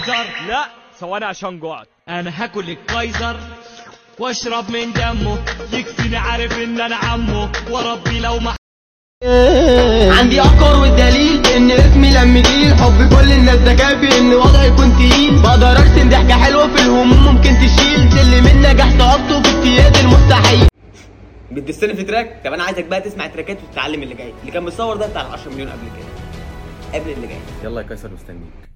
كايزر لا ثواني عشان جوعت انا هاكل الكايزر واشرب من دمه يكفيني عارف ان انا عمه وربي لو ما عندي افكار والدليل ان اسمي لما يجيل حب كل الناس ده كافي ان وضعي يكون تقيل بقدر ارسم ضحكه حلوه في الهموم ممكن تشيل سلم النجاح صعوبته في اجتياز المستحيل بتدسني في تراك طب انا عايزك بقى تسمع التراكات وتتعلم اللي جاي اللي كان متصور ده بتاع ال 10 مليون قبل كده قبل اللي جاي يلا يا كسر مستنيك